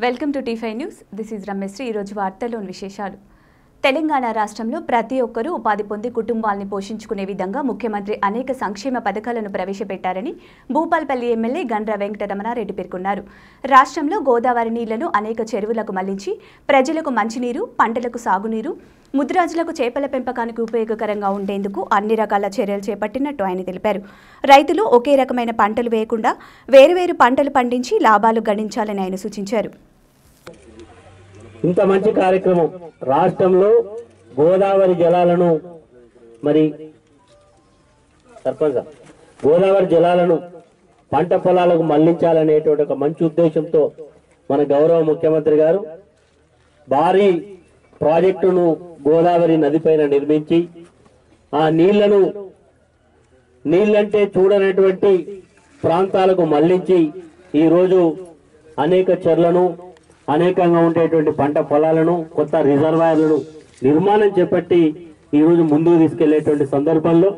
Welcome to T five news this is Rameshri ఈరోజు వార్తల్లోని విశేషాలు తెలంగాణ రాష్ట్రంలో ప్రతి ఒక్కరూ ఉపాధి పొంది కుటుంబాల్ని పోషించుకునే విధంగా ముఖ్యమంత్రి అనేక సంక్షేమ పథకాలను ప్రవేశపెట్టారని భూపాల్పల్లి ఎమ్మెల్యే గండ్ర వెంకటరమణారెడ్డి పేర్కొన్నారు రాష్ట్రంలో గోదావరి నీళ్లను అనేక చెరువులకు మళ్లించి ప్రజలకు మంచినీరు పంటలకు సాగునీరు ముద్రాజులకు చేపల పెంపకానికి ఉపయోగకరంగా ఉండేందుకు అన్ని రకాల చర్యలు చేపట్టినట్టు ఆయన తెలిపారు రైతులు ఒకే రకమైన పంటలు వేయకుండా వేరువేరు పంటలు పండించి లాభాలు గణించాలని ఆయన సూచించారు ఇంత మంచి కార్యక్రమం రాష్ట్రంలో గోదావరి జలాలను మరి సర్పంచ్ గోదావరి జలాలను పంట పొలాలకు మళ్లించాలనేటువంటి ఒక మంచి ఉద్దేశంతో మన గౌరవ ముఖ్యమంత్రి గారు భారీ ప్రాజెక్టును గోదావరి నదిపైన నిర్మించి ఆ నీళ్లను నీళ్ళంటే చూడనటువంటి ప్రాంతాలకు మళ్లించి ఈరోజు అనేక చెర్లను అనేకంగా ఉండేటువంటి పంట పొలాలను కొత్త రిజర్వాయర్లను నిర్మాణం చేపట్టి ఈరోజు ముందుకు తీసుకెళ్లేటువంటి సందర్భంలో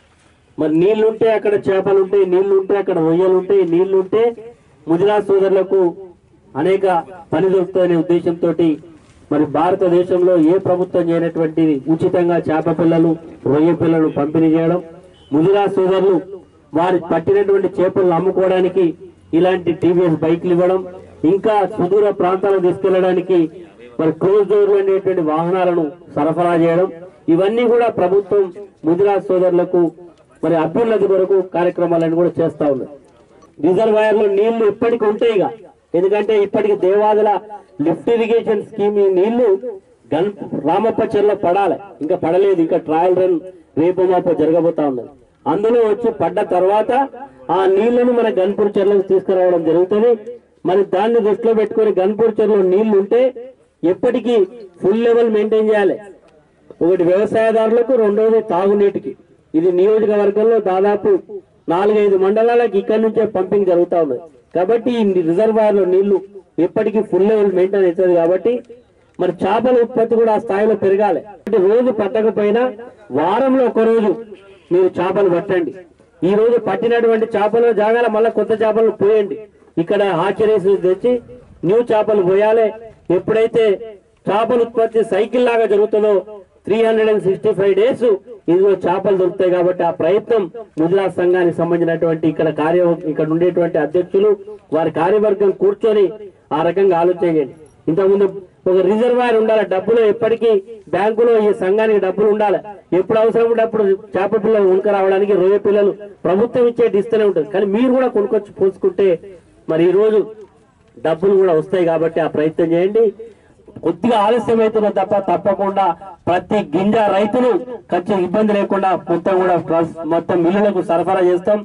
మరి నీళ్లుంటే అక్కడ చేపలు ఉంటాయి నీళ్లుంటే అక్కడ రొయ్యలు ఉంటాయి నీళ్లుంటే ముదిరా సోదరులకు అనేక పని దొరుకుతాయనే ఉద్దేశంతో మరి భారతదేశంలో ఏ ప్రభుత్వం చేయనటువంటి ఉచితంగా చేప పిల్లలు రొయ్య పిల్లలు పంపిణీ చేయడం ముదిరా సోదరులు వారి పట్టినటువంటి చేపలను అమ్ముకోవడానికి ఇలాంటి టీవీఎస్ బైక్లు ఇవ్వడం ఇంకా సుదూర ప్రాంతాలకు తీసుకెళ్లడానికి మరి క్లోజ్ డోర్లు అనేటువంటి వాహనాలను సరఫరా చేయడం ఇవన్నీ కూడా ప్రభుత్వం ముదిరా సోదరులకు మరి అభ్యున్నతి కొరకు కార్యక్రమాలను కూడా చేస్తా ఉంది రిజర్వాయర్ లో నీళ్లు ఇప్పటికి ఉంటాయి ఇక ఎందుకంటే ఇప్పటికి దేవాదుల లిఫ్ట్ ఇరిగేషన్ స్కీమ్ ఈ నీళ్లు గన్ రామప్ప చెర్లో పడాలి ఇంకా పడలేదు ఇంకా ట్రయల్ రన్ రేపు మాపో జరగబోతా ఉన్నది అందులో వచ్చి పడ్డ తర్వాత ఆ నీళ్లను మన గన్పూర్ చెర్లకు తీసుకురావడం జరుగుతుంది మరి దాన్ని దృష్టిలో పెట్టుకొని గన్పూర్ చెర్లో నీళ్లు ఉంటే ఎప్పటికీ ఫుల్ లెవెల్ మెయింటైన్ చేయాలి ఒకటి వ్యవసాయదారులకు రెండవది తాగునీటికి ఇది నియోజకవర్గంలో దాదాపు నాలుగైదు మండలాలకు ఇక్కడ నుంచే పంపింగ్ జరుగుతా ఉంది కాబట్టి ఈ రిజర్వాయర్ లో నీళ్లు ఎప్పటికీ ఫుల్ లెవెల్ మెయింటైన్ అవుతుంది కాబట్టి మరి చేపల ఉత్పత్తి కూడా ఆ స్థాయిలో పెరగాలి అంటే రోజు పట్టకపోయినా వారంలో ఒక రోజు మీరు చేపలు పట్టండి ఈ రోజు పట్టినటువంటి చేపలు జాగాల మళ్ళీ కొత్త చేపలు పోయండి ఇక్కడ హాచరీస్ తెచ్చి న్యూ చేపలు పోయాలి ఎప్పుడైతే చేపల ఉత్పత్తి సైకిల్ లాగా జరుగుతుందో three hundred and sixty five days ఇందులో చేపలు దొరుకుతాయి కాబట్టి ఆ ప్రయత్నం ముద్రా సంఘానికి సంబంధించినటువంటి ఇక్కడ కార్య ఇక్కడ ఉండేటువంటి అధ్యక్షులు వారి కార్యవర్గం కూర్చొని ఆ రకంగా ఆలోచన చేయండి ఇంతకుముందు ఒక రిజర్వాయర్ ఉండాలి డబ్బులు ఎప్పటికీ బ్యాంకులో ఈ సంఘానికి డబ్బులు ఉండాలి ఎప్పుడు అవసరం ఉంటే అప్పుడు చేప పిల్లలు ఉనక రావడానికి రొయ్య పిల్లలు ప్రభుత్వం ఇచ్చేటి ఇస్తూనే ఉంటుంది కానీ మీరు కూడా కొనుక్కొచ్చి పోసుకుంటే మరి ఈ రోజు డబ్బులు కూడా వస్తాయి కాబట్టి ఆ ప్రయత్నం చేయండి కొద్దిగా ఆలస్యం అవుతున్న తప్ప తప్పకుండా ప్రతి గింజ రైతులు ఖర్చు ఇబ్బంది లేకుండా మొత్తం కూడా ట్రస్- మొత్తం మిల్లులకు సరఫరా చేస్తాం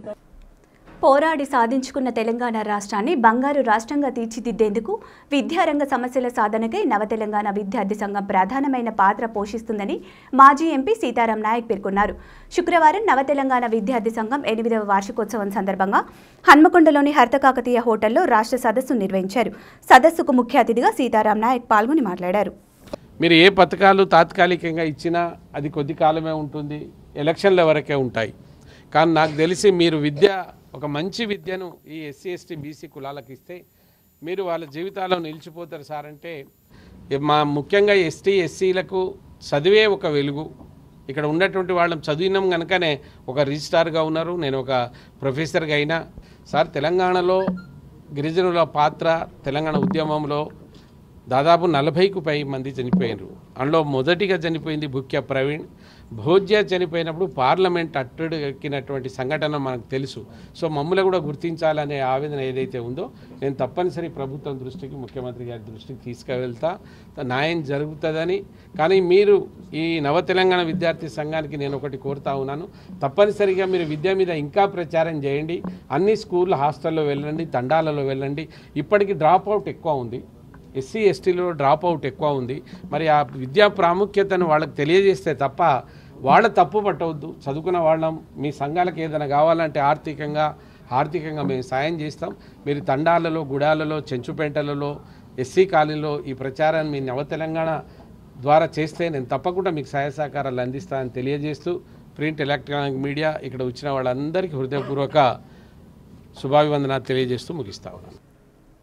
పోరాడి సాధించుకున్న తెలంగాణ రాష్ట్రాన్ని బంగారు రాష్ట్రంగా తీర్చిదిద్దేందుకు విద్యారంగ సమస్యల సాధనకై నవతెలంగాణ విద్యార్థి సంఘం ప్రధానమైన పాత్ర పోషిస్తుందని మాజీ ఎంపీ సీతారాం నాయక్ పేర్కొన్నారు శుక్రవారం నవతెలంగాణ విద్యార్థి సంఘం ఎనిమిదవ వార్షికోత్సవం సందర్భంగా హన్మకొండలోని హర్తకాకతీయ హోటల్లో రాష్ట్ర సదస్సు నిర్వహించారు సదస్సుకు ముఖ్య అతిథిగా సీతారాం నాయక్ పాల్గొని మాట్లాడారు మీరు ఏ పథకాలు తాత్కాలికంగా ఇచ్చినా అది కొద్ది కాలమే ఉంటుంది ఎలక్షన్ల వరకే ఉంటాయి కానీ నాకు తెలిసి మీరు విద్య ఒక మంచి విద్యను ఈ ఎస్సీ ఎస్టీ బీసీ కులాలకు ఇస్తే మీరు వాళ్ళ జీవితాల్లో నిలిచిపోతారు సార్ అంటే మా ముఖ్యంగా ఎస్టీ ఎస్సీలకు చదివే ఒక వెలుగు ఇక్కడ ఉన్నటువంటి వాళ్ళం చదివినాం కనుకనే ఒక రిజిస్ట్రార్గా ఉన్నారు నేను ఒక ప్రొఫెసర్గా అయినా సార్ తెలంగాణలో గిరిజనుల పాత్ర తెలంగాణ ఉద్యమంలో దాదాపు నలభైకు పై మంది చనిపోయినారు అందులో మొదటిగా చనిపోయింది భుక్య ప్రవీణ్ భోజ్య చనిపోయినప్పుడు పార్లమెంట్ అట్టడు ఎక్కినటువంటి సంఘటన మనకు తెలుసు సో మమ్మల్ని కూడా గుర్తించాలనే ఆవేదన ఏదైతే ఉందో నేను తప్పనిసరి ప్రభుత్వం దృష్టికి ముఖ్యమంత్రి గారి దృష్టికి తీసుకువెళ్తా న్యాయం జరుగుతుందని కానీ మీరు ఈ నవ తెలంగాణ విద్యార్థి సంఘానికి నేను ఒకటి కోరుతా ఉన్నాను తప్పనిసరిగా మీరు విద్య మీద ఇంకా ప్రచారం చేయండి అన్ని స్కూల్ హాస్టల్లో వెళ్ళండి తండాలలో వెళ్ళండి ఇప్పటికీ డ్రాప్ అవుట్ ఎక్కువ ఉంది ఎస్సీ ఎస్టీలో డ్రాప్ అవుట్ ఎక్కువ ఉంది మరి ఆ విద్యా ప్రాముఖ్యతను వాళ్ళకి తెలియజేస్తే తప్ప వాళ్ళ తప్పు పట్టవద్దు చదువుకున్న వాళ్ళం మీ సంఘాలకు ఏదైనా కావాలంటే ఆర్థికంగా ఆర్థికంగా మేము సాయం చేస్తాం మీరు తండాలలో గుడాలలో చెంచుపేంటలలో ఎస్సీ కాలనీలో ఈ ప్రచారాన్ని మీ నవ తెలంగాణ ద్వారా చేస్తే నేను తప్పకుండా మీకు సహాయ సహకారాలు అందిస్తానని తెలియజేస్తూ ప్రింట్ ఎలక్ట్రానిక్ మీడియా ఇక్కడ వచ్చిన వాళ్ళందరికీ హృదయపూర్వక శుభాభివందనాలు తెలియజేస్తూ ముగిస్తా ఉన్నాను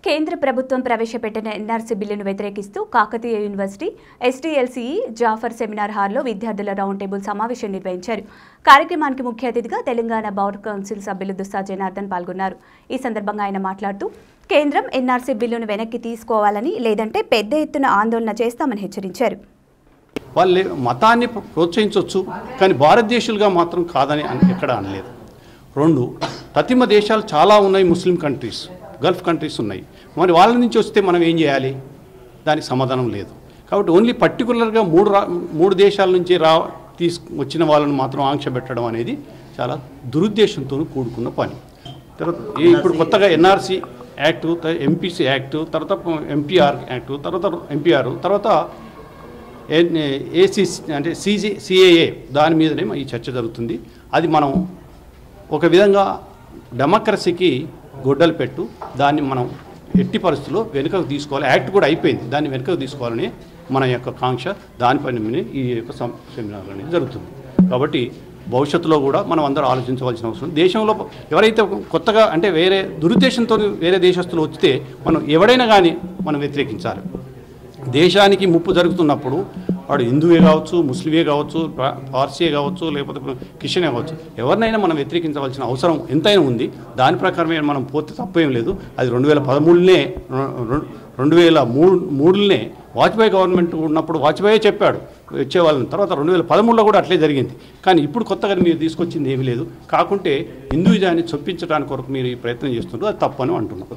కేంద్ర ప్రభుత్వం ప్రవేశపెట్టిన ఎన్ఆర్సీ బిల్లును వ్యతిరేకిస్తూ Kakatiya university STLCE Jafar seminar హాల్లో విద్యార్థుల రౌండ్ టేబుల్ సమావేశం నిర్వహించారు కార్యక్రమానికి ముఖ్య అతిథిగా తెలంగాణ బార్ కౌన్సిల్ సభ్యులు దుస్సా జనార్దన్ పాల్గొన్నారు ఈ సందర్భంగా ఆయన మాట్లాడుతూ కేంద్రం ఎన్ఆర్సీ బిల్లును వెనక్కి తీసుకోవాలని లేదంటే పెద్ద ఎత్తున ఆందోళన చేస్తామని హెచ్చరించారు వాళ్ళు మతాన్ని ప్రోత్సహించవచ్చు కానీ భారతదేశులుగా మాత్రం కాదని అని ఎక్కడ అనలేదు రెండు ప్రతిమ దేశాలు చాలా ఉన్నాయి ముస్లిం కంట్రీస్ గల్ఫ్ కంట్రీస్ ఉన్నాయి మరి వాళ్ళ నుంచి వస్తే మనం ఏం చేయాలి దానికి సమాధానం లేదు కాబట్టి ఓన్లీ పర్టికులర్గా మూడు రా మూడు దేశాల నుంచి రా తీసు వచ్చిన వాళ్ళని మాత్రం ఆంక్ష పెట్టడం అనేది చాలా దురుద్దేశంతో కూడుకున్న పని తర్వాత ఈ ఇప్పుడు కొత్తగా ఎన్ఆర్సీ యాక్టు ఎంపీసీ యాక్టు తర్వాత ఎంపీఆర్ యాక్టు తర్వాత ఎంపీఆర్ తర్వాత ఏసీ అంటే సీజీ సిఏఏ దాని మీదనే ఈ చర్చ జరుగుతుంది అది మనం ఒక విధంగా డెమోక్రసీకి గొడ్డలు పెట్టు దాన్ని మనం ఎట్టి పరిస్థితుల్లో వెనుకకు తీసుకోవాలి యాక్ట్ కూడా అయిపోయింది దాన్ని వెనుకకు తీసుకోవాలని మన యొక్క కాంక్ష దానిపైన మీద ఈ యొక్క సం- సెమినార్ అనేది జరుగుతుంది కాబట్టి భవిష్యత్తులో కూడా మనం అందరూ ఆలోచించవలసిన అవసరం ఉంది. దేశంలో ఎవరైతే కొత్తగా అంటే వేరే దురుద్దేశంతో వేరే దేశస్తులు వస్తే మనం ఎవడైనా కానీ మనం వ్యతిరేకించాలి దేశానికి ముప్పు జరుగుతున్నప్పుడు వాడు హిందువే కావచ్చు ముస్లిమే కావచ్చు పా- పార్సీయే కావచ్చు లేకపోతే క్రిస్టియనే కావచ్చు ఎవరినైనా మనం వ్యతిరేకించవలసిన అవసరం ఎంతైనా ఉంది దాని ప్రకారమే మనం పోతే తప్పేం లేదు అది రెండు వేల పదమూడునే రెండు వేల మూడు మూడులోనే వాజ్పేయి గవర్నమెంట్ ఉన్నప్పుడు వాజ్పేయి చెప్పాడు వచ్చేవాళ్ళని తర్వాత రెండు వేల పదమూడులో కూడా అట్లే జరిగింది కానీ ఇప్పుడు కొత్తగా మీరు తీసుకొచ్చింది ఏమీ లేదు కాకుంటే హిందూయిజాన్ని చొప్పించడానికి కొరకు మీరు ఈ ప్రయత్నం చేస్తుంటారు అది తప్పని అంటున్నాం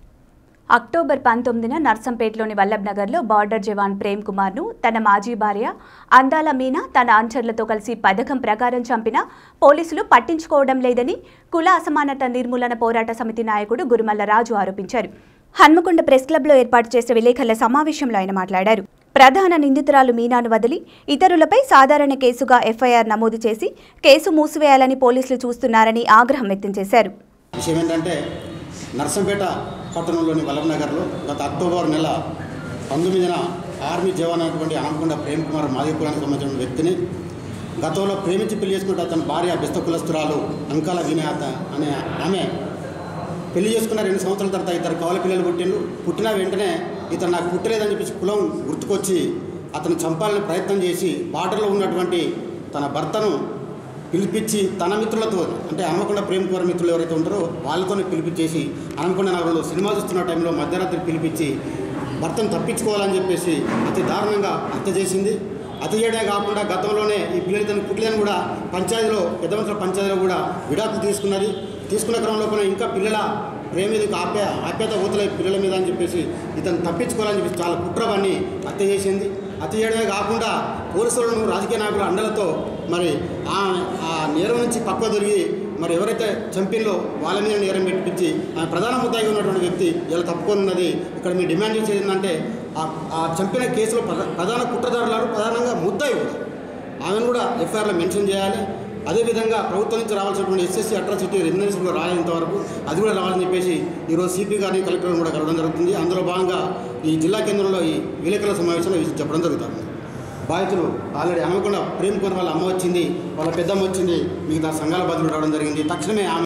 అక్టోబర్ పంతొమ్మిదిన నర్సంపేటలోని వల్లభ్ నగర్లో బార్డర్ జవాన్ ప్రేమ్ కుమార్ను తన మాజీ భార్య అందాల మీనా తన అనుచరులతో కలిసి పథకం ప్రకారం చంపిన పోలీసులు పట్టించుకోవడం లేదని కుల అసమానత నిర్మూలన పోరాట సమితి నాయకుడు గురుమల్ల రాజు ఆరోపించారు హన్మకొండ ప్రెస్ క్లబ్లో ఏర్పాటు చేసిన విలేకరుల సమావేశంలో ఆయన మాట్లాడారు ప్రధాన నిందితురాలు మీనాను వదిలి ఇతరులపై సాధారణ కేసుగా ఎఫ్ఐఆర్ నమోదు చేసి కేసు మూసివేయాలని పోలీసులు చూస్తున్నారని ఆగ్రహం వ్యక్తం చేశారు విషయం ఏంటంటే నర్సంపేట పట్టణంలోని వల్లభనగర్లో గత అక్టోబర్ నెల పంతొమ్మిదిన ఆర్మీ జవాన్ అయినటువంటి అనకుండా ప్రేమ్ కుమార్ మాదిగ కులానికి సంబంధించిన వ్యక్తిని గతంలో ప్రేమించి పెళ్లి చేసుకుంటే అతని భార్య బిస్త కులస్తురాలు అంకాల వినయాత అనే ఆమె పెళ్లి చేసుకున్న రెండు సంవత్సరాల తర్వాత ఇద్దరు కవల పిల్లలు పుట్టిండు పుట్టిన వెంటనే ఇతను నాకు పుట్టలేదని చెప్పేసి కులం గుర్తుకొచ్చి అతను చంపాలని ప్రయత్నం చేసి బార్డర్లో ఉన్నటువంటి తన భర్తను పిలిపించి తన మిత్రులతో అంటే హన్మకొండ ప్రేమ్ కుమార్ మిత్రులు ఎవరైతే ఉంటారో వాళ్ళతోనే పిలిపించేసి హన్మకొండ నగరంలో సినిమా చూస్తున్న టైంలో మధ్యరాత్రి పిలిపించి భర్తను తప్పించుకోవాలని చెప్పేసి అతి దారుణంగా హత్య చేసింది అతి చేయడమే కాకుండా గతంలోనే ఈ పిల్లలు తన పుట్టిలను కూడా పంచాయతీలో పెద్దవంతుల పంచాయతీలో కూడా విడాకులు తీసుకున్నది తీసుకున్న క్రమంలో కూడా ఇంకా పిల్లల ప్రేమ మీద ఆప్య ఆప్యాయత ఊతలే పిల్లల మీద అని చెప్పేసి ఇతను తప్పించుకోవాలని చెప్పేసి చాలా కుట్రవన్నీ హత్య చేసింది హత్య చేయడమే కాకుండా పోలీసులను రాజకీయ నాయకుల అండలతో మరి ఆ ఆ నేరం నుంచి పక్క దొరికి మరి ఎవరైతే చంపిల్లో వాళ్ళ మీద నేరం పెట్టించి ఆ ప్రధాన ముద్దాయిగా ఉన్నటువంటి వ్యక్తి ఇలా తప్పుకొని ఉన్నది ఇక్కడ మీ డిమాండ్ చేసేది ఏంటంటే ఆ ఆ చంపిన కేసులో ప్రధా- ప్రధాన కుట్రదారులు ప్రధానంగా ముద్దాయి కూడా ఆమెను కూడా ఎఫ్ఐఆర్లో మెన్షన్ చేయాలి అదేవిధంగా ప్రభుత్వం నుంచి రావాల్సినటువంటి ఎస్ఎస్సీ అట్రాసిటీ రెమినెన్స్ కూడా రాలేంత వరకు అది కూడా రావాలని చెప్పేసి ఈరోజు సిపి గారిని కలెక్టర్ని కూడా కలవడం జరుగుతుంది అందులో భాగంగా ఈ జిల్లా కేంద్రంలో ఈ విలేకరుల సమావేశంలో ఇది చెప్పడం జరుగుతుంది బాధితులు ఆల్రెడీ అమ్మకుండా ప్రేమ కోరి వాళ్ళ అమ్మ వచ్చింది వాళ్ళ పెద్దమ్మ వచ్చింది మిగతా సంఘాల బాధితులు రావడం జరిగింది తక్షణమే ఆమె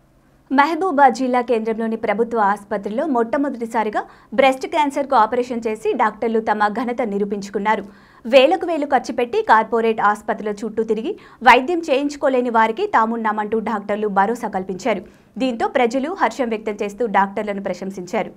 మహబూబాద్ జిల్లా కేంద్రంలోని ప్రభుత్వ ఆసుపత్రిలో మొట్టమొదటిసారిగా బ్రెస్ట్ క్యాన్సర్కు ఆపరేషన్ చేసి డాక్టర్లు తమ ఘనత నిరూపించుకున్నారు వేలకు వేలు ఖర్చు పెట్టి కార్పొరేట్ ఆసుపత్రుల చుట్టూ తిరిగి వైద్యం చేయించుకోలేని వారికి తామున్నామంటూ డాక్టర్లు భరోసా కల్పించారు దీంతో ప్రజలు హర్షం వ్యక్తం చేస్తూ డాక్టర్లను ప్రశంసించారు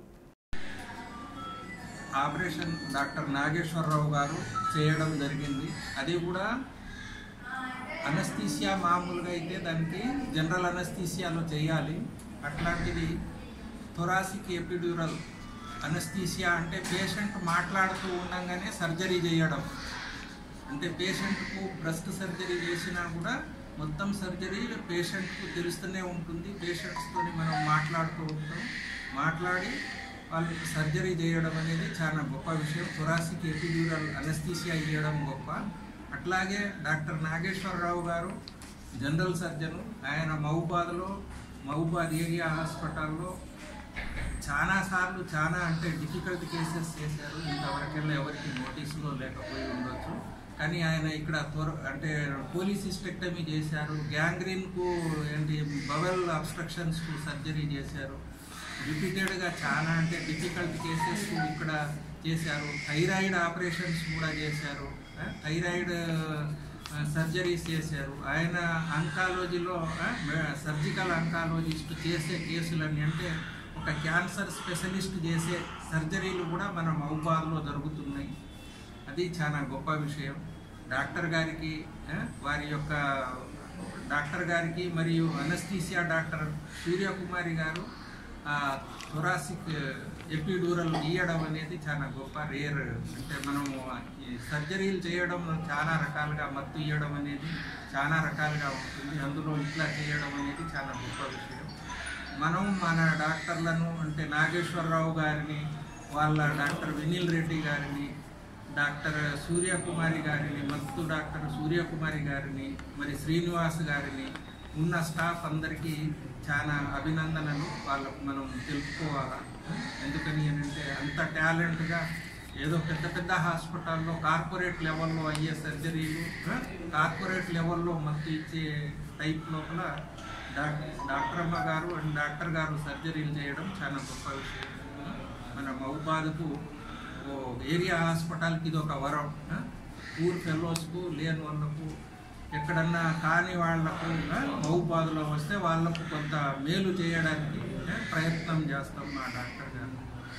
ఆపరేషన్ డాక్టర్ నాగేశ్వరరావు గారు చేయడం జరిగింది అది కూడా అనస్థీసియా మామూలుగా అయితే దానికి జనరల్ అనస్థీసియాలో చేయాలి అట్లాంటిది థొరాసిక్ ఎపిడ్యూరల్ అనస్థీసియా అంటే పేషెంట్ మాట్లాడుతూ ఉండగానే సర్జరీ చేయడం అంటే పేషెంట్కు బ్రెస్ట్ సర్జరీ చేసినా కూడా మొత్తం సర్జరీ పేషెంట్కు తెలుస్తూనే ఉంటుంది పేషెంట్స్తో మనం మాట్లాడుతూ ఉంటాం మాట్లాడి వాళ్ళకి సర్జరీ చేయడం అనేది చాలా గొప్ప విషయం థొరాసిక్ ఎపిడ్యూరల్ అనస్థీసియా ఇవ్వడం గొప్ప అట్లాగే డాక్టర్ నాగేశ్వరరావు గారు జనరల్ సర్జన్ ఆయన మహబూబాద్లో మహబూబాద్ ఏరియా హాస్పిటల్లో చాలా సార్లు చాలా అంటే డిఫికల్ట్ కేసెస్ చేశారు ఇంతవరకెల్లా ఎవరికి నోటీసులో లేకపోయి ఉండొచ్చు కానీ ఆయన ఇక్కడ త్వర అంటే పోలీస్ హిస్టెక్టమీ చేశారు గ్యాంగ్రీన్కు ఏంటి బవెల్ అబ్స్ట్రక్షన్స్కు సర్జరీ చేశారు రిపీటెడ్గా చాలా అంటే డిఫికల్ట్ కేసెస్ ఇక్కడ చేశారు థైరాయిడ్ ఆపరేషన్స్ కూడా చేశారు ఆ, థైరాయిడ్ ఆ, సర్జరీస్ చేశారు ఆయన అంకాలజీలో ఆ, మె- సర్జికల్ అంకాలజిస్ట్ చేసే కేసులన్నీ అంటే ఒక క్యాన్సర్ స్పెషలిస్ట్ చేసే సర్జరీలు కూడా మన మహబాద్లో జరుగుతున్నాయి అది చాలా గొప్ప విషయం డాక్టర్ గారికి ఆ, వారి యొక్క డాక్టర్ గారికి మరియు అనస్థీసియా డాక్టర్ సూర్యకుమారి గారు థొరాసిక్ ఎపిడ్యూరల్ గీయడం అనేది చాలా గొప్ప రేర్ అంటే మనము ఈ సర్జరీలు చేయడం చాలా రకాలుగా మత్తు ఇవ్వడం అనేది చాలా రకాలుగా ఉంటుంది అందులో ఇట్లా చేయడం అనేది చాలా గొప్ప విషయం మనం మన డాక్టర్లను అంటే నాగేశ్వరరావు గారిని వాళ్ళ డాక్టర్ వినీల్ రెడ్డి గారిని డాక్టర్ సూర్యకుమారి గారిని మత్తు డాక్టర్ సూర్యకుమారి గారిని మరి శ్రీనివాస్ గారిని ఉన్న స్టాఫ్ అందరికీ చాలా అభినందనలు వాళ్ళకు మనం తెలుపుకోవాలా ఎందుకని అంటే అంత టాలెంట్గా ఏదో పెద్ద పెద్ద హాస్పిటల్లో కార్పొరేట్ లెవెల్లో అయ్యే సర్జరీలు కార్పొరేట్ లెవెల్లో మత్తు ఇచ్చే టైప్ లోపల డాక్- డాక్టర్ అమ్మ గారు అండ్ డాక్టర్ గారు సర్జరీలు చేయడం చాలా గొప్ప విషయం మన మహబాద్కు ఓ ఏరియా హాస్పిటల్కి ఇది ఒక వరం ఆ? పూర్ ఫెలోస్కు లేని వాళ్ళకు ఎక్కడన్నా కాని వాళ్లకు మహబాద్లో వస్తే వాళ్ళకు కొంత మేలు చేయడానికి ఆ, ప్రయత్నం చేస్తాం మా డాక్టర్ గారు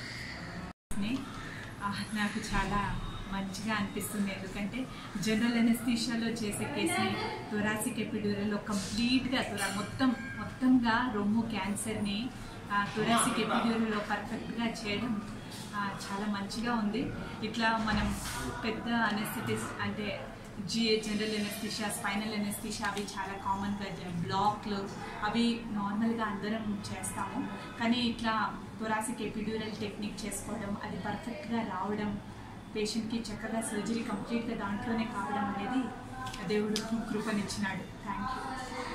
ని, ఆ, నాకు చాలా మంచిగా అనిపిస్తుంది ఎందుకంటే జనరల్ ఎనస్థీషియాలో చేసే కేసుని థొరాసిక్ ఎపిడ్యూరల్లో కంప్లీట్గా థొరా మొత్తం మొత్తంగా రొమ్ము క్యాన్సర్ని థొరాసిక్ ఎపిడ్యూరల్లో పర్ఫెక్ట్గా చేయడం ఆ, చాలా మంచిగా ఉంది ఇట్లా మనం పెద్ద అనెస్థిటిస్ అంటే GA general anaesthesia spinal anaesthesia అవి చాలా కామన్గా బ్లాక్లు అవి నార్మల్గా అందరం చేస్తాము కానీ ఇట్లా థొరాసిక్ ఎపిడ్యూరల్ టెక్నిక్ చేసుకోవడం అది పర్ఫెక్ట్గా రావడం పేషెంట్కి చక్కగా సర్జరీ కంప్లీట్గా దాంట్లోనే కావడం అనేది దేవుడు కృపనిచ్చినాడు థ్యాంక్ యూ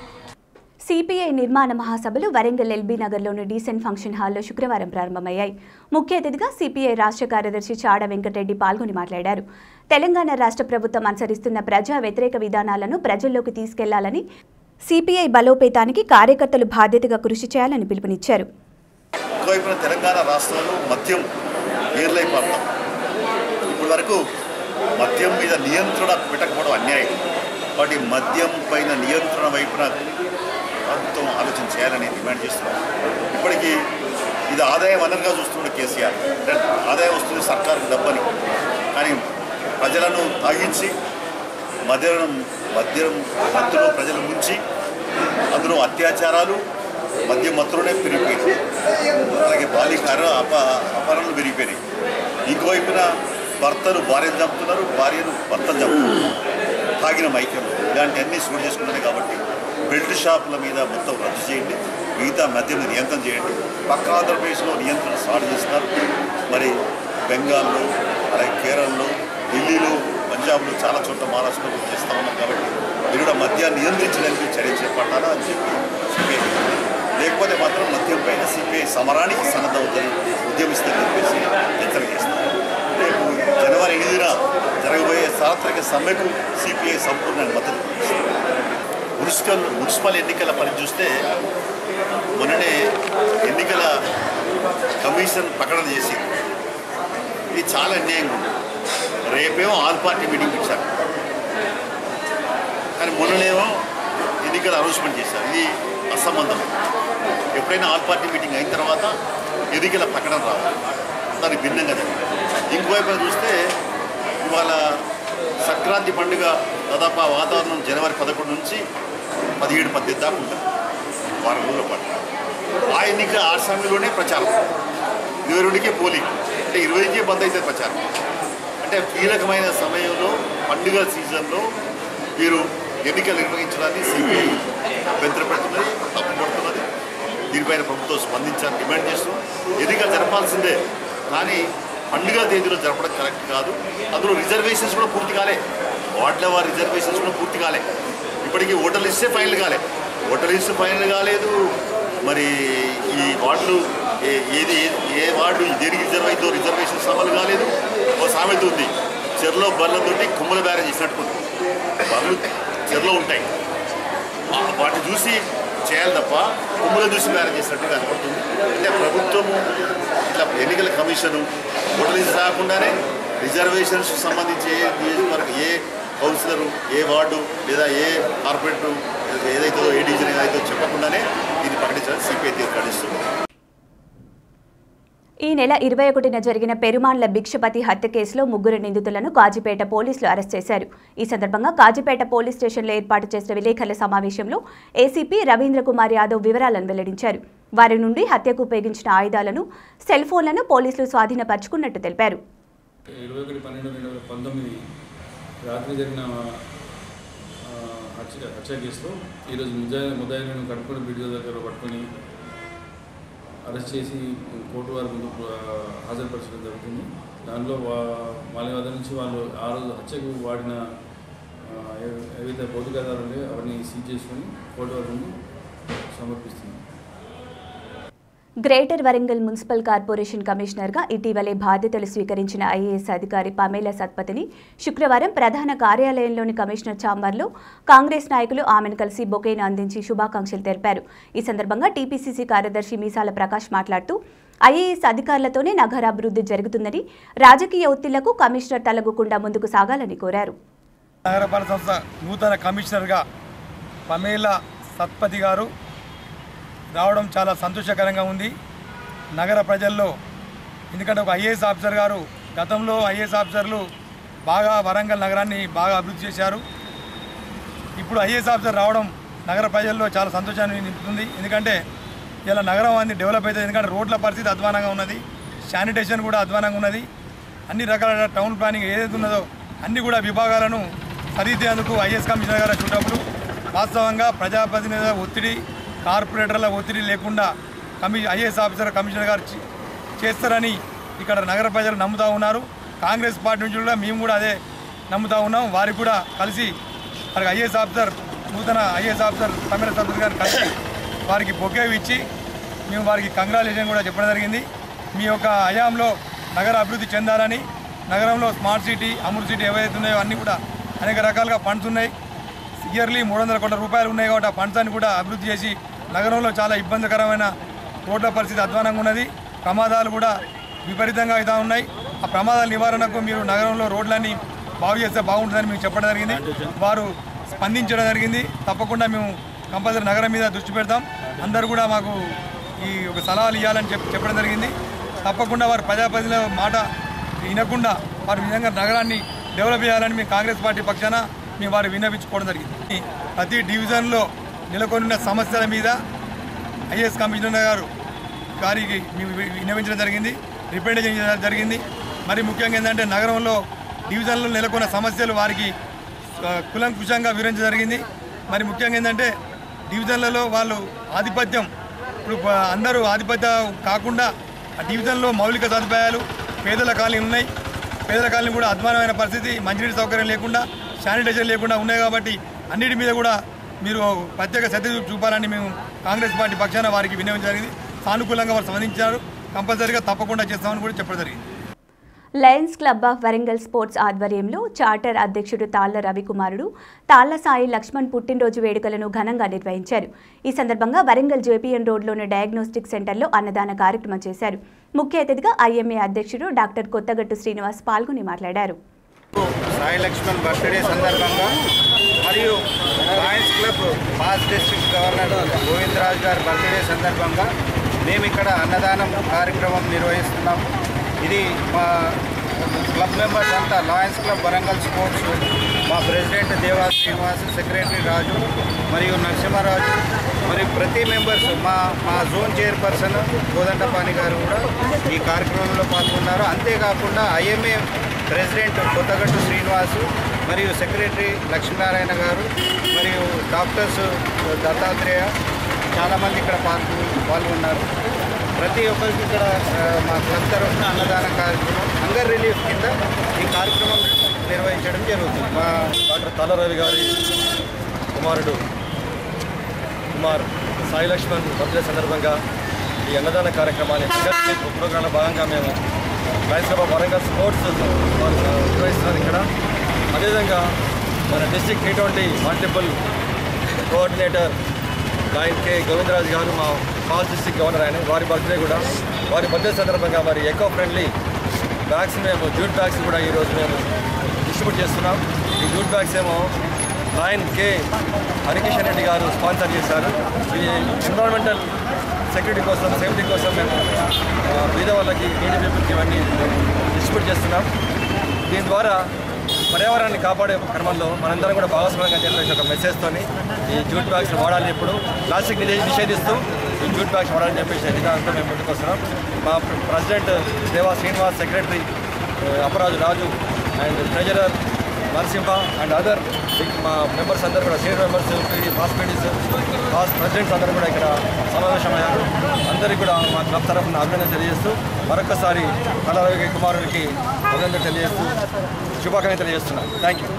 సిపిఐ నిర్మాణ మహాసభలు వరంగల్ ఎల్బీ నగర్లోని డీసెంట్ ఫంక్షన్ హాల్లో శుక్రవారం ప్రారంభమయ్యాయి ముఖ్య అతిథిగా సిపిఐ రాష్ట్ర కార్యదర్శి చాడ వెంకటరెడ్డి పాల్గొని మాట్లాడారు తెలంగాణ రాష్ట్ర ప్రభుత్వం అనుసరిస్తున్న ప్రజా వ్యతిరేక విధానాలను ప్రజల్లోకి తీసుకెళ్లాలని సిపిఐ బలోపేతానికి కార్యకర్తలు బాధ్యతగా కృషి చేయాలని పిలుపునిచ్చారు ఒకవైపున తెలంగాణ రాష్ట్రంలో మద్యం ఏర్లైపోతాం ఇప్పటి వరకు మద్యం మీద నియంత్రణ పెట్టకపోవడం అన్యాయం వాటి మద్యం పైన నియంత్రణ వైపున ప్రభుత్వం ఆలోచన చేయాలని డిమాండ్ చేస్తున్నాం ఇప్పటికీ ఇది ఆదాయ వనరుగా చూస్తున్న కేసీఆర్ అంటే ఆదాయం వస్తుంది సర్కారుకు డబ్బని కానీ ప్రజలను తాగించి మద్యం మద్యం మత్తులో ప్రజలు ముంచి అందులో అత్యాచారాలు మద్యం మత్తులోనే పెరిగిపోయింది అలాగే బాలికార అప అపహరణలు పెరిగిపోయినాయి ఇంకోవైపున భర్తలు భార్యను చంపుతున్నారు భార్యను భర్తను చంపుతున్నారు తాగిన మైక్యం ఇలాంటి అన్ని సూట్ చేసుకున్నాయి కాబట్టి బెల్ట్ షాపుల మీద మొత్తం రద్దు చేయండి మిగతా మద్యం నియంత్రణ చేయండి పక్క ఆంధ్రప్రదేశ్లో నియంత్రణ స్టార్ట్ చేస్తున్నారు మరి బెంగాల్లో అలాగే కేరళలో ఢిల్లీలో పంజాబ్లో చాలా చోట్ల మహారాష్ట్రలో చేస్తూ ఉన్నాం కాబట్టి మీరు కూడా మద్యాన్ని నియంత్రించడానికి చర్య చేపట్టాలా అని చెప్పి సిపిఐ లేకపోతే మాత్రం మద్యం పైన సిపిఐ సమరానికి సన్నద్ధవుతుంది ఉద్యమిస్తుందని చెప్పేసి హెచ్చరిక చేస్తారు రేపు జనవరి ఎనిమిదిన జరగబోయే సార్వత్రిక సమ్మెకు సిపిఐ సంపూర్ణ మద్దతు ఇస్తుంది. మున్సిపల్ మున్సిపల్ ఎన్నికల పని చూస్తే మొన్ననే ఎన్నికల కమిషన్ ప్రకటన చేసింది ఇది చాలా అన్యాయంగా ఉంది రేపేమో ఆల్ పార్టీ మీటింగ్ ఇచ్చారు కానీ మొన్ననేమో ఎన్నికల అనౌన్స్మెంట్ చేశారు ఇది అసంబంధం ఎప్పుడైనా ఆల్ పార్టీ మీటింగ్ అయిన తర్వాత ఎన్నికల ప్రకటన రావాలి దానికి భిన్నంగా జరిగింది ఇంకోవైపున చూస్తే ఇవాళ సంక్రాంతి పండుగ దాదాపు ఆ వాతావరణం జనవరి పదకొండు నుంచి పదిహేడు పద్దెనిమిది దాకా ఉంటుంది వారం రోజుల పాటు ఆ ఎన్నిక ఆ సమయంలోనే ప్రచారం ఇరవై రెండుకే పోలింగ్ అంటే ఇరవైకే బంద్ అయితే ప్రచారం అంటే కీలకమైన సమయంలో పండుగ సీజన్లో మీరు ఎన్నికలు నిర్వహించడాన్ని సిబిఐ అభ్యంతరం పెడుతున్నది తప్పుపడుతున్నది దీనిపైన ప్రభుత్వం స్పందించాలని డిమాండ్ చేస్తున్నాం ఎన్నికలు జరపాల్సిందే కానీ పండుగ తేదీలో జరపడం కరెక్ట్ కాదు అందులో రిజర్వేషన్స్ కూడా పూర్తి కాలే వార్డుల వారి రిజర్వేషన్స్ కూడా పూర్తి కాలే ఇప్పటికీ ఓటర్ లిస్టే ఫైనల్ కాలే ఓటర్ లిస్ట్ ఫైనల్ కాలేదు మరి ఈ వార్డులు ఏ- ఏది ఏ- ఏ వార్డు దేనికి రిజర్వ్ అయిందో రిజర్వేషన్స్ అమలు కాలేదు ఒక సామెత ఉంది చెరలో బర్లతోటి కుమ్మల బేరం చేసినట్టు బర్రెలు చెరలో ఉంటాయి ఆ వాటిని చూసి చేయాలి తప్ప కుమ్మలు చూసి బేరం చేసినట్టు కనపడుతుంది అంటే ప్రభుత్వము ఇట్లా ఎన్నికల కమిషను ఓటర్లు రాకుండానే రిజర్వేషన్స్ సంబంధించి ఏ నియోజకవర్గం ఏ కౌన్సిలరు ఏ వార్డు లేదా ఏ కార్పొరేటర్ ఏదైతే ఏ డివిజన్ ఏదైతే చెప్పకుండానే దీన్ని ప్రకటించడం సిపిఐ ప్రకటిస్తుంది ఈ నెల ఇరవై ఒకటిన జరిగిన పెరుమాళ్ల భిక్షపతి హత్య కేసులో ముగ్గురు నిందితులను కాజీపేట పోలీసులు అరెస్ట్ చేశారు ఈ సందర్భంగా కాజీపేట పోలీస్ స్టేషన్లో ఏర్పాటు చేసిన విలేకరుల సమావేశంలో ఏసీపీ రవీంద్ర కుమార్ యాదవ్ వివరాలను వెల్లడించారు వారి నుండి హత్యకు ఉపయోగించిన ఆయుధాలను సెల్ ఫోన్లను పోలీసులు స్వాధీనపరుచుకున్నట్టు తెలిపారు ఇరవై ఒకటి పన్నెండు రెండు వేల పంతొమ్మిది రాత్రి జరిగిన ఆ, హత్య హత్య కేసులో ఈరోజు ముద్దాయి ముద్దాయిలను కట్టుకొని బ్రిడ్జ్ దగ్గర పట్టుకొని అరెస్ట్ చేసి కోర్టు వారి ముందు ఆ, హాజరుపరచడం జరుగుతుంది దానిలో వా వాళ్ళ వద్ద నుంచి వాళ్ళు ఆ రోజు హత్యకు వాడిన ఆ, ఏ- ఏవైతే భౌతికాధారాలు ఉన్నాయో అవన్నీ సీజ్ చేసుకొని కోర్టు వారి ముందు సమర్పిస్తుంది గ్రేటర్ వరంగల్ మున్సిపల్ కార్పొరేషన్ కమిషనర్గా ఇటీవలే బాధ్యతలు స్వీకరించిన ఐఏఎస్ అధికారి పమేలా సత్పతిని శుక్రవారం ప్రధాన కార్యాలయంలోని కమిషనర్ ఛాంబర్లో కాంగ్రెస్ నాయకులు ఆమెను కలిసి బొకేను అందించి శుభాకాంక్షలు తెలిపారు ఈ సందర్భంగా టీపీసీసీ కార్యదర్శి మీసాల ప్రకాష్ మాట్లాడుతూ ఐఏఎస్ అధికారులతోనే నగరాభివృద్ధి జరుగుతుందని రాజకీయ ఒత్తిళ్లకు కమిషనర్ తలగకుండా ముందుకు సాగాలని కోరారు నగరపాలక సంస్థ నూతన కమిషనర్గా పమేలా సత్పతి గారు రావడం చాలా సంతోషకరంగా ఉంది నగర ప్రజల్లో ఎందుకంటే ఒక ఐఏఎస్ ఆఫీసర్ గారు గతంలో ఐఏఎస్ ఆఫీసర్లు బాగా వరంగల్ నగరాన్ని బాగా అభివృద్ధి చేశారు ఇప్పుడు ఐఏఎస్ ఆఫీసర్ రావడం నగర ప్రజల్లో చాలా సంతోషాన్ని నింపుతుంది ఎందుకంటే ఇలా నగరం అన్ని డెవలప్ అవుతుంది ఎందుకంటే రోడ్ల పరిస్థితి అధ్వానంగా ఉన్నది శానిటేషన్ కూడా అధ్వానంగా ఉన్నది అన్ని రకాల టౌన్ ప్లానింగ్ ఏదైతే ఉన్నదో అన్ని కూడా విభాగాలను సరిదిద్దేందుకు ఐఏఎస్ కమిషనర్ గారు చూడప్పుడు వాస్తవంగా ప్రజాప్రతినిధుల ఒత్తిడి కార్పొరేటర్ల ఒత్తిడి లేకుండా కమి ఐఏఎస్ ఆఫీసర్ కమిషనర్ గారు చే- చేస్తారని ఇక్కడ నగర ప్రజలు నమ్ముతా ఉన్నారు కాంగ్రెస్ పార్టీ నుంచి కూడా మేము కూడా అదే నమ్ముతా ఉన్నాం వారికి కూడా కలిసి వారికి ఐఏఎస్ ఆఫీసర్ నూతన ఐఏఎస్ ఆఫీసర్ తమిళ సభ్యులు గారు కలిసి వారికి బొకే ఇచ్చి మేము వారికి కంగ్రాచులేషన్ కూడా చెప్పడం జరిగింది మీ యొక్క హయాంలో నగర అభివృద్ధి చెందాలని నగరంలో స్మార్ట్ సిటీ అమృత్ సిటీ ఏవైతే ఉన్నాయో అన్నీ కూడా అనేక రకాలుగా ఫండ్స్ ఉన్నాయి ఇయర్లీ మూడు వందల కోట్ల రూపాయలు ఉన్నాయి కాబట్టి ఆ ఫండ్స్ అన్ని కూడా అభివృద్ధి చేసి నగరంలో చాలా ఇబ్బందికరమైన రోడ్ల పరిస్థితి అధ్వానంగా ఉన్నది ప్రమాదాలు కూడా విపరీతంగా అవుతా ఉన్నాయి ఆ ప్రమాదాల నివారణకు మీరు నగరంలో రోడ్లన్నీ బాగు చేస్తే బాగుంటుందని మేము చెప్పడం జరిగింది వారు స్పందించడం జరిగింది తప్పకుండా మేము కంపల్సరీ నగరం మీద దృష్టి పెడతాం అందరూ కూడా మాకు ఈ ఒక సలహాలు ఇవ్వాలని చెప్పి చెప్పడం జరిగింది తప్పకుండా వారు ప్రజాప్రతినిధుల మాట వినకుండా వారి విధంగా నగరాన్ని డెవలప్ చేయాలని మేము కాంగ్రెస్ పార్టీ పక్షాన మేము వారు విన్నవించుకోవడం జరిగింది ప్రతి డివిజన్లో నెలకొన్న సమస్యల మీద ఐఏఎస్ కమిషనర్ గారు గారికి మేము వి- విన్నవించడం జరిగింది రిప్రజెంట్ చేయడం జరిగింది మరి ముఖ్యంగా ఏంటంటే నగరంలో డివిజన్లో నెలకొన్న సమస్యలు వారికి ఆ, కులంకుశంగా వివరించడం జరిగింది మరి ముఖ్యంగా ఏంటంటే డివిజన్లలో వాళ్ళు ఆధిపత్యం ఇప్పుడు ప- అందరూ ఆధిపత్యం కాకుండా ఆ డివిజన్లో మౌలిక సదుపాయాలు పేదల కాలనీ ఉన్నాయి పేదల కాలనీ కూడా అధ్వానమైన పరిస్థితి మంచినీటి సౌకర్యం లేకుండా శానిటైజర్ లేకుండా ఉన్నాయి కాబట్టి అన్నిటి మీద కూడా మీరు ప్రత్యేక శ్రద్ధ చూ- చూపాలని మేము కాంగ్రెస్ పార్టీ పక్షాన వారికి వినియోగం జరిగింది సానుకూలంగా వారు స్పందించారు కంపల్సరీగా తప్పకుండా చేస్తామని కూడా చెప్పడం జరిగింది lions club of Warangal sports ఆధ్వర్యంలో చార్టర్ అధ్యక్షుడు తాళ్ల రవికుమారుడు తాళ్ల సాయి లక్ష్మణ్ పుట్టినరోజు వేడుకలను ఘనంగా నిర్వహించారు ఈ సందర్భంగా వరంగల్ జేపీఎన్ రోడ్లోని డయాగ్నోస్టిక్ సెంటర్లో అన్నదాన కార్యక్రమం చేశారు ముఖ్య అతిథిగా ఐఎంఏ అధ్యక్షుడు డాక్టర్ కొత్తగట్టు శ్రీనివాస్ పాల్గొని మాట్లాడారు సాయి లక్ష్మణ్ బర్త్డే సందర్భంగా మరియు lions club past district governor Govindaraju గారి బర్త్డే సందర్భంగా మేము ఇక్కడ అన్నదానం కార్యక్రమం నిర్వహిస్తున్నాము ఇది మా క్లబ్ మెంబర్స్ అంతా లయన్స్ క్లబ్ వరంగల్ స్పోర్ట్స్ మా ప్రెసిడెంట్ దేవా శ్రీనివాస్ సెక్రటరీ రాజు మరియు నరసింహారాజు మరియు ప్రతి మెంబర్స్ మా మా జోన్ చైర్పర్సన్ కోదండపాణి గారు కూడా ఈ కార్యక్రమంలో పాల్గొన్నారు అంతేకాకుండా ఐఎంఏ ప్రెసిడెంట్ కొత్తగట్టు శ్రీనివాసు మరియు సెక్రటరీ లక్ష్మీనారాయణ గారు మరియు డాక్టర్స్ దత్తాత్రేయ చాలామంది ఇక్కడ పాల్గొ పాల్గొన్నారు ప్రతి ఒక్కరికి ఇక్కడ ఆ, మా క్లబ్ తరఫున అన్నదాన కార్యక్రమం హంగర్ రిలీఫ్ కింద ఈ కార్యక్రమం నిర్వహించడం జరుగుతుంది మా డాక్టర్ తాళరవి గారి కుమారుడు కుమార్ సాయి లక్ష్మణ్ బర్త్డే సందర్భంగా ఈ అన్నదాన కార్యక్రమాన్ని ప్రోగ్రాంలో భాగంగా మేము lions club of Warangal sports వారు నిర్వహిస్తున్నారు ఇక్కడ అదేవిధంగా మన district T twenty multiple coordinator గాయన్ కే గోవిందరాజు గారు మా పాస్ డిస్ట్రిక్ట్ గవర్నర్ ఆయన వారి బర్త్డే కూడా వారి బర్త్డే సందర్భంగా మరి ఎకో ఫ్రెండ్లీ బ్యాగ్స్ మేము జూట్ బ్యాగ్స్ కూడా ఈరోజు మేము డిస్ట్రిబ్యూట్ చేస్తున్నాం ఈ జూట్ బ్యాగ్స్ ఏమో nine K Harikishan Reddy garu sponsor చేశారు ఇది ఎన్విరాన్మెంటల్ సెక్యూరిటీ కోసం సేఫ్టీ కోసం మేము ఆ, బీద వాళ్ళకి నీటి పీపుల్కి ఇవన్నీ డిస్ట్రిబ్యూట్ చేస్తున్నాం దీని ద్వారా పర్యావరణాన్ని కాపాడే క్రమంలో మనందరం కూడా భాగస్వామ్యంగా చేయాలని ఒక మెసేజ్తోని ఈ జూట్ బ్యాగ్స్ వాడాలని ఇప్పుడు ప్లాస్టిక్ నిషే- నిషేధిస్తూ ఈ జూట్ బ్యాగ్స్ వాడాలని చెప్పేసి విధానంతో మేము ముందుకు వస్తున్నాం మా ప్ర- ప్రెసిడెంట్ దేవా శ్రీనివాస్ సెక్రటరీ ఆ, Aparaju Raju and treasurer Narasimha and other మా మెంబర్స్ అందరూ కూడా senior members PD past PDs past presidents అందరూ కూడా ఇక్కడ సమావేశమయ్యారు అందరికీ కూడా మా క్లబ్ తరఫున అభినందన తెలియజేస్తూ మరొకసారి కళారవి కుమారుడికి అభినందన తెలియజేస్తూ శుభాకాంక్షలు తెలియజేస్తున్నాను థ్యాంక్ యూ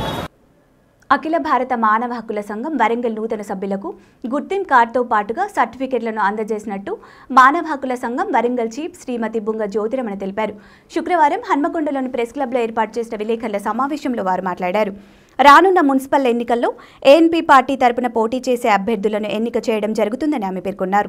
అఖిల భారత మానవ హక్కుల సంఘం వరంగల్ నూతన సభ్యులకు గుర్తింపు కార్డుతో పాటుగా సర్టిఫికెట్లను అందజేసినట్టు మానవ హక్కుల సంఘం వరంగల్ చీఫ్ శ్రీమతి బుంగ జ్యోతిరమణ తెలిపారు శుక్రవారం హన్మకొండలోని ప్రెస్ క్లబ్లో ఏర్పాటు చేసిన విలేకరుల సమావేశంలో వారు మాట్లాడారు రానున్న మున్సిపల్ ఎన్నికల్లో ఏఎన్పీ పార్టీ తరపున పోటీ చేసే అభ్యర్థులను ఎన్నిక చేయడం జరుగుతుందని ఆమె పేర్కొన్నారు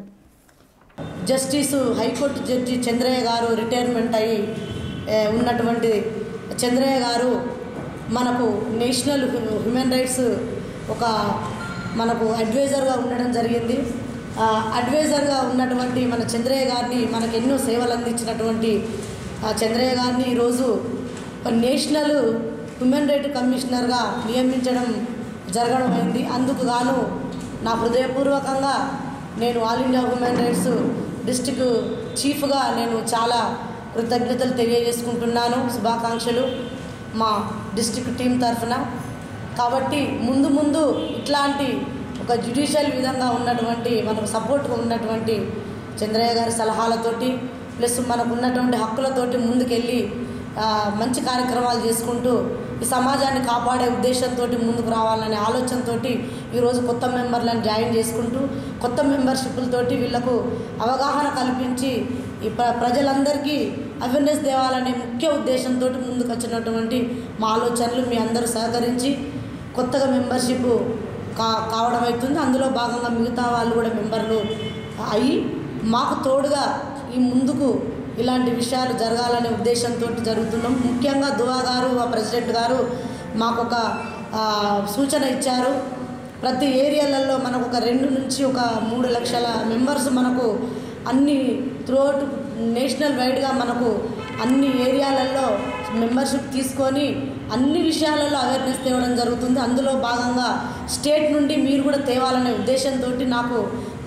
జస్టిస్ హైకోర్టు జడ్జి చంద్రయ్య గారు రిటైర్మెంట్ అయ్యి ఏ, ఉన్నటువంటి చంద్రయ్య గారు మనకు నేషనల్ హ్యూ- హ్యూమన్ రైట్స్ ఒక మనకు అడ్వైజర్గా ఉండడం జరిగింది ఆ, అడ్వైజర్గా ఉన్నటువంటి మన చంద్రయ్య గారిని మనకు ఎన్నో సేవలు అందించినటువంటి ఆ చంద్రయ్య గారిని ఈరోజు నేషనల్ హ్యూమన్ రైట్ కమిషనర్గా నియమించడం జరగడం అయింది అందుకు గాను నా హృదయపూర్వకంగా నేను all India human rights district చీఫ్గా నేను చాలా కృతజ్ఞతలు తెలియజేసుకుంటున్నాను శుభాకాంక్షలు మా డిస్టిక్ టీం తరఫున కాబట్టి ముందు ముందు ఇట్లాంటి ఒక జ్యుడిషియల్ విధంగా ఉన్నటువంటి మనకు సపోర్ట్గా ఉన్నటువంటి చంద్రయ్య గారి సలహాలతోటి ప్లస్ మనకు ఉన్నటువంటి హక్కులతోటి ముందుకెళ్ళి ఆ, మంచి కార్యక్రమాలు చేసుకుంటూ ఈ సమాజాన్ని కాపాడే ఉద్దేశంతో ముందుకు రావాలనే ఆలోచనతో ఈరోజు కొత్త మెంబర్లను జాయిన్ చేసుకుంటూ కొత్త మెంబర్షిప్లతోటి వీళ్ళకు అవగాహన కల్పించి ఈ ప్ర ప్రజలందరికీ అవేర్నెస్ తేవాలనే ముఖ్య ఉద్దేశంతో ముందుకు వచ్చినటువంటి మా ఆలోచనలు మీ అందరూ సహకరించి కొత్తగా మెంబర్షిప్ కా కావడం అవుతుంది అందులో భాగంగా మిగతా వాళ్ళు కూడా మెంబర్లు అయ్యి మాకు తోడుగా ఈ ముందుకు ఇలాంటి విషయాలు జరగాలనే ఉద్దేశంతో జరుగుతున్నాం ముఖ్యంగా దువా గారు మా ప్రెసిడెంట్ గారు మాకు ఒక ఆ, సూచన ఇచ్చారు ప్రతి ఏరియాలలో మనకు ఒక రెండు నుంచి ఒక మూడు లక్షల మెంబర్స్ మనకు అన్ని త్రూఅవుట్ నేషనల్ వైడ్గా మనకు అన్ని ఏరియాలలో మెంబర్షిప్ తీసుకొని అన్ని విషయాలలో అవేర్నెస్ తేవడం జరుగుతుంది అందులో భాగంగా స్టేట్ నుండి మీరు కూడా తేవాలనే ఉద్దేశంతో నాకు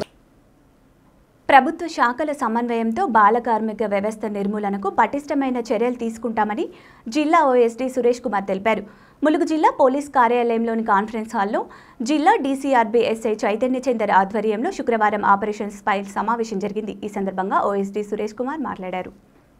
ప్రభుత్వ శాఖల సమన్వయంతో బాల కార్మిక వ్యవస్థ నిర్మూలనకు పటిష్టమైన చర్యలు తీసుకుంటామని జిల్లా ఓఎస్డీ సురేష్ కుమార్ తెలిపారు ములుగు జిల్లా పోలీస్ కార్యాలయంలోని కాన్ఫరెన్స్ హాల్లో జిల్లా డీసీఆర్బీ ఎస్ఐ చైతన్య చందర్ ఆధ్వర్యంలో శుక్రవారం ఆపరేషన్ స్పైల్ సమావేశం జరిగింది ఈ సందర్భంగా ఓఎస్డీ సురేష్ కుమార్ మాట్లాడారు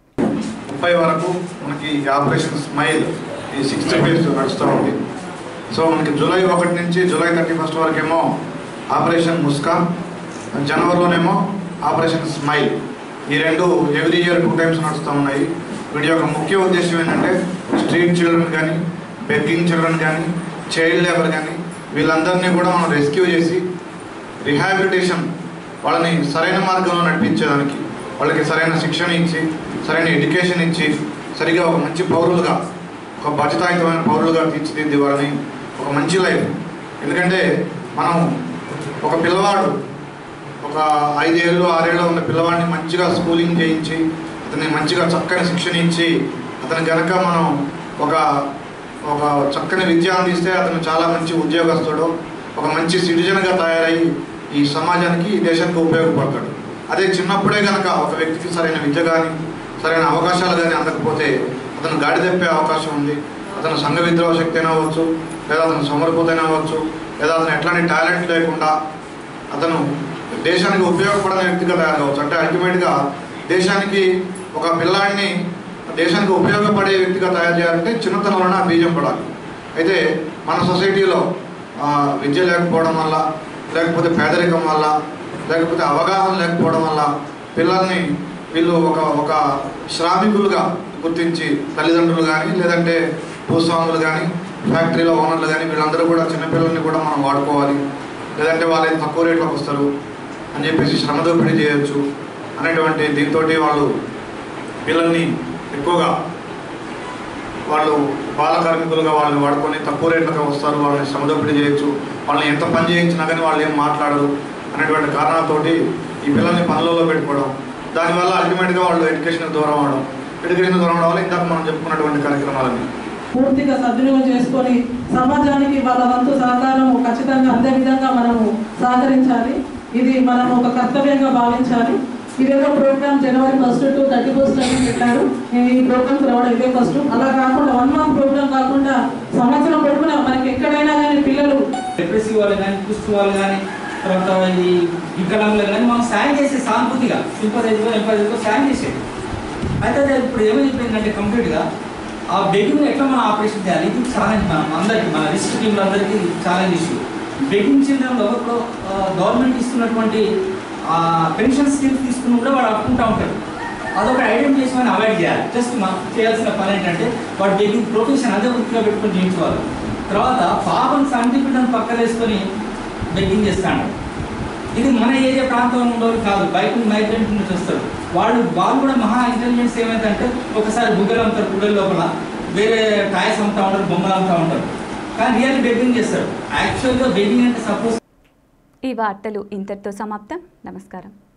ముప్పై వరకు మనకి ఈ ఆపరేషన్ స్మైల్ ఈ సిక్స్త్ ఫేజ్ నడుస్తూ ఉంది సో మనకి జూలై ఒకటి నుంచి జూలై థర్టీ ఫస్ట్ వరకేమో ఆపరేషన్ ముస్కాన్ జనవరిలోనేమో ఆపరేషన్ స్మైల్ ఈ రెండు ఎవ్రీ ఇయర్ టూ టైమ్స్ నడుస్తూ ఉన్నాయి వీటి యొక్క ముఖ్య ఉద్దేశం ఏంటంటే స్ట్రీట్ చిల్డ్రన్ కానీ బెగ్గింగ్ చిల్డ్రన్ కానీ చైల్డ్ లేబర్ కానీ వీళ్ళందరినీ కూడా మనం రెస్క్యూ చేసి రిహాబిలిటేషన్ వాళ్ళని సరైన మార్గంలో నడిపించేదానికి వాళ్ళకి సరైన శిక్షణ ఇచ్చి సరైన ఎడ్యుకేషన్ ఇచ్చి సరిగా ఒక మంచి పౌరులుగా ఒక బాధ్యతాయుతమైన పౌరులుగా తీర్చిదిద్ది వాళ్ళని ఒక మంచి లైఫ్ ఎందుకంటే మనం ఒక పిల్లవాడు ఒక ఐదేళ్ళు ఆరేళ్ళు ఉన్న పిల్లవాడిని మంచిగా స్కూలింగ్ చేయించి అతన్ని మంచిగా చక్కని శిక్షణ ఇచ్చి అతను కనుక మనం ఒక ఒక చక్కని విద్య అందిస్తే అతను చాలా మంచి ఉద్యోగస్తుడు ఒక మంచి సిటిజన్గా తయారై ఈ సమాజానికి ఈ దేశానికి ఉపయోగపడతాడు అదే చిన్నప్పుడే కనుక ఒక వ్యక్తికి సరైన విద్య కానీ సరైన అవకాశాలు కానీ అందకపోతే అతను గాడి తప్పే అవకాశం ఉంది అతను సంఘ విద్రోహ శక్తి అయినా అవ్వచ్చు లేదా అతను సమర్పూతైనా అవ్వచ్చు లేదా అతను ఎట్లాంటి టాలెంట్ లేకుండా అతను దేశానికి ఉపయోగపడని వ్యక్తిగా తయారవచ్చు అంటే అల్టిమేట్గా దేశానికి ఒక పిల్లాడిని దేశానికి ఉపయోగపడే వ్యక్తిగా తయారు చేయాలంటే చిన్నతనంలోనే ఆ బీజం పడాలి అయితే మన సొసైటీలో ఆ, విద్య లేకపోవడం వల్ల లేకపోతే పేదరికం వల్ల లేకపోతే అవగాహన లేకపోవడం వల్ల పిల్లల్ని వీళ్ళు ఒక ఒక శ్రామికులుగా గుర్తించి తల్లిదండ్రులు కానీ లేదంటే భూస్వాములు కానీ ఫ్యాక్టరీలో ఓనర్లు కానీ వీళ్ళందరూ కూడా చిన్నపిల్లల్ని కూడా మనం వాడుకోవాలి లేదంటే వాళ్ళు తక్కువ రేట్లోకి వస్తారు అని చెప్పేసి శ్రమ దోపిడీ చేయొచ్చు అనేటువంటి దీంతో వాళ్ళు పిల్లల్ని ఎక్కువగా వాళ్ళు బాల కార్మికులుగా వాళ్ళని వాడుకొని తక్కువ రేట్లకు వస్తారు వాళ్ళని శ్రమ దోపిడీ చేయొచ్చు వాళ్ళని ఎంత పని చేయించినా కానీ వాళ్ళు ఏం మాట్లాడరు అనేటువంటి కారణాలతోటి ఈ పిల్లల్ని పనులలో పెట్టుకోవడం దానివల్ల అల్టిమేట్గా వాళ్ళు ఎడ్యుకేషన్ దూరం అవడం ఎడ్యుకేషన్ దూరం అవడం వల్ల ఇందాక మనం చెప్పుకున్నటువంటి కార్యక్రమాలని పూర్తిగా సద్వినియోగం చేసుకొని సమాజానికి వాళ్ళ వంతు సహకారం ఖచ్చితంగా అందే విధంగా మనము సహకరించాలి ఇది మనం ఒక కర్తవ్యంగా భావించాలి ఇదేదో programme January first to thirty first అని పెట్టారు నేను ఈ ప్రోగ్రామ్కి రావడం ఇదే ఫస్ట్ అలా కాకుండా వన్ మంత్ ప్రోగ్రామ్ కాకుండా సంవత్సరం పొడుగునా మనకి ఎక్కడైనా కానీ పిల్లలు డిప్రెసివ్ వాళ్ళు కానీ కుష్టి వాళ్ళు కానీ తర్వాత ఈ వికలాంగులు కానీ మనం సాయం చేసే సానుభూతిగా సింపదైజ్గా ఎంపదైజ్గా సాయం చేసేది అయితే అది ఇప్పుడు ఏమైపోయిందంటే కంప్లీట్గా ఆ బెగ్గింగ్ ఎట్లా మనం ఆపరేషన్ చేయాలి ఇది ఛాలెంజ్ మనం అందరికీ మన రిస్క్ టీంలందరికీ ఛాలెంజ్ ఇష్యూ బెగ్గింగ్ చిల్డ్రన్లో ఇప్పుడు గవర్నమెంట్ ఇస్తున్నటువంటి పెన్షన్ స్కీమ్స్ తీసుకుని కూడా వాడు అడుకుంటూ ఉంటాడు అదొక ఐడెంటిఫికేషన్ అవాయిడ్ చేయాలి జస్ట్ మనం చేయాల్సిన పని ఏంటంటే వాడు బెగ్గింగ్ ప్రొఫెషన్ అదే వృత్తిగా పెట్టుకొని చేయించుకోవాలి తర్వాత పాపం సర్టిఫికెట్ పక్కన వేసుకొని బెగ్గింగ్ చేస్తాడు ఇది మన ఏరియా ప్రాంతంలో ఉండేవాళ్ళు కాదు బయట మైగ్రెంట్ నుంచి వస్తారు వాళ్ళు వాళ్ళు కూడా మహా ఇంటెలిజెన్స్ ఏమైందంటే ఒకసారి బుగ్గలు అమ్ముతారు గుడ్డల లోపల వేరే టాయ్స్ అమ్ముతా ఉంటారు బొమ్మలు అమ్ముతా ఉంటారు కానీ రియల్ బెగ్గింగ్ చేస్తారు యాక్చువల్గా బెగ్గింగ్ అంటే సపోజ్ ఈ వార్తలు ఇంతటితో సమాప్తం నమస్కారం